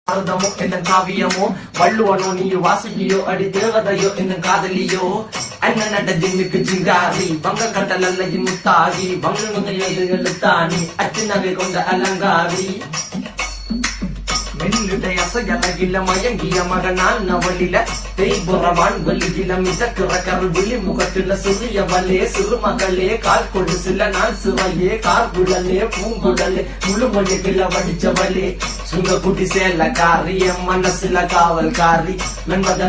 பாரதமோ என்ன காவியமோ வள்ளுவனோ நீ வாசுகியோ அடி தேவதையோ என்ன காதலியோ அண்ணன் நட ஜிம்மிக்கு ஜிங்காரி வங்க கட்டல் அல்ல முத்தாகி வங்க எழுத்தாணி அச்சு நகை கொண்ட அலங்காரி மெல்லிடை அசையலகில மயங்கிய மகனால் நவலில தேய்புறவான் வலியில மிதக்கிற கரு விழி முகத்தில சிறிய வலே சிறுமகளே கால் கொடு சில நாள் சிறையே கார்குழலே பூங்குழலே முழுமொழி கிள வடிச்சவளே சுங்க குட்டி சேல காரி என் மனசுல காவல் காரி மென்பதன்